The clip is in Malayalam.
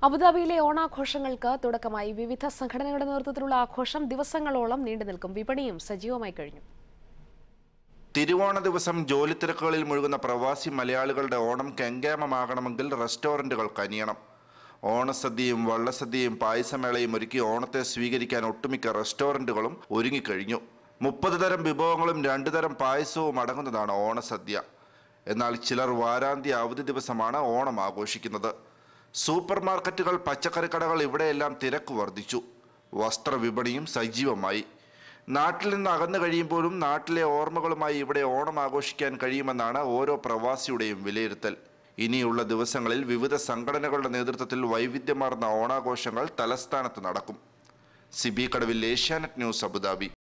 അബുദാബിയിലെ ഓണാഘോഷങ്ങൾക്ക് തുടക്കമായി വിവിധ സംഘടനകളുടെ നേതൃത്വത്തിലുള്ള ആഘോഷം ദിവസങ്ങളോളം നീണ്ടു നിൽക്കും വിപണിയും സജീവമായി കഴിഞ്ഞു തിരുവോണ ദിവസം ജോലി തിരക്കുകളിൽ മുഴുകുന്ന പ്രവാസി മലയാളികളുടെ ഓണം കെങ്കേമമാകണമെങ്കിൽ റെസ്റ്റോറൻറ്റുകൾ കനിയണം ഓണസദ്യയും വള്ളസദ്യയും പായസമേളയും ഒരുക്കി ഓണത്തെ സ്വീകരിക്കാൻ ഒട്ടുമിക്ക റെസ്റ്റോറൻറ്റുകളും ഒരുങ്ങിക്കഴിഞ്ഞു മുപ്പത് തരം വിഭവങ്ങളും രണ്ടു തരം പായസവും അടങ്ങുന്നതാണ് ഓണസദ്യ എന്നാൽ ചിലർ വാരാന്ത്യ അവധി ദിവസമാണ് ഓണം ആഘോഷിക്കുന്നത് സൂപ്പർ മാർക്കറ്റുകൾ പച്ചക്കറിക്കടകൾ ഇവിടെയെല്ലാം തിരക്ക് വർദ്ധിച്ചു വസ്ത്രവിപണിയും സജീവമായി നാട്ടിൽ നിന്ന് അകന്നു കഴിയുമ്പോഴും നാട്ടിലെ ഓർമ്മകളുമായി ഇവിടെ ഓണം ആഘോഷിക്കാൻ കഴിയുമെന്നാണ് ഓരോ പ്രവാസിയുടെയും വിലയിരുത്തൽ ഇനിയുള്ള ദിവസങ്ങളിൽ വിവിധ സംഘടനകളുടെ നേതൃത്വത്തിൽ വൈവിധ്യമാർന്ന ഓണാഘോഷങ്ങൾ തലസ്ഥാനത്ത് നടക്കും സിബി കടവിൽ ഏഷ്യാനെറ്റ് ന്യൂസ് അബുദാബി